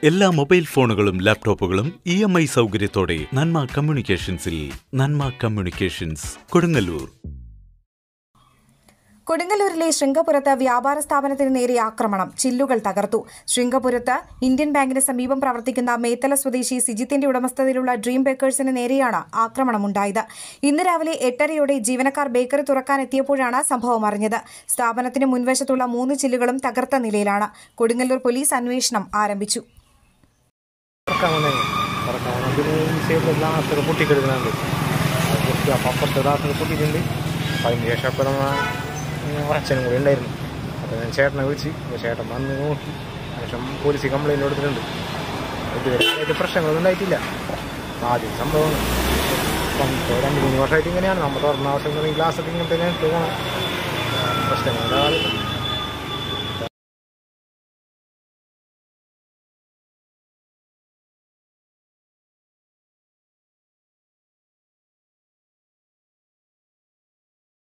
എല്ലാ മൊബൈൽ ഫോണുകളും ലാപ്ടോപ്പുകളും ഇ എം ഐ സൗകര്യത്തോടെ നന്മ കമ്മ്യൂണിക്കേഷൻസിൽ നന്മ കമ്മ്യൂണിക്കേഷൻസ് കൊടുങ്ങല്ലൂർ കൊടുങ്ങല്ലൂരിലെ ശൃംഗപുരത്ത് വ്യാപാര സ്ഥാപനത്തിന് നേരെ ആക്രമണം ചില്ലുകൾ തകർത്തു ശൃംഗപുരത്ത് ഇന്ത്യൻ ബാങ്കിന് സമീപം പ്രവർത്തിക്കുന്ന മേത്തല സ്വദേശി സിജിത്തിന്റെ ഉടമസ്ഥതയിലുള്ള ഡ്രീം ബേക്കേഴ്സിന് നേരെയാണ് ആക്രമണമുണ്ടായത് ഇന്ന് രാവിലെ എട്ടരയോടെ ജീവനക്കാർ ബേക്കറി തുറക്കാനെത്തിയപ്പോഴാണ് സംഭവം അറിഞ്ഞത് സ്ഥാപനത്തിന് മുൻവശത്തുള്ള മൂന്ന് ചില്ലുകളും തകർത്ത നിലയിലാണ് കൊടുങ്ങല്ലൂർ പോലീസ് അന്വേഷണം ആരംഭിച്ചു തുറക്കാൻ വന്നേനെ തുറക്കാൻ വന്നതിന് ഈ സൈഡിൽ ഗ്ലാസ്സൊക്കെ പൊട്ടിക്കെടുക്കുന്നുണ്ട് അത് പൊട്ടി അപ്പം അപ്പുറത്തെ ഗ്ലാസ്സൊക്കെ പൊട്ടിയിട്ടുണ്ട് അപ്പം അതിന് ശേഷം അപ്പം നമ്മ അച്ഛനും കൂടി ഉണ്ടായിരുന്നു അപ്പോൾ ഞാൻ ചേട്ടനെ വിളിച്ച് അപ്പോൾ ചേട്ടൻ വന്ന് നോക്കി ശേഷം പോലീസ് കംപ്ലയിൻറ്റ് കൊടുത്തിട്ടുണ്ട് ഇതുവരെ ആയിട്ട് പ്രശ്നങ്ങളൊന്നും ഉണ്ടായിട്ടില്ല ആദ്യം സംഭവമാണ് ഇപ്പം ഇപ്പോൾ രണ്ട് മൂന്ന് വർഷമായിട്ട് ഇങ്ങനെയാണ് നമ്മൾ തുറന്ന അവസരം ഗ്ലാസ്സൊക്കെ ഇങ്ങനത്തെ പോകണം പ്രശ്നങ്ങളുണ്ടാകാറില്ല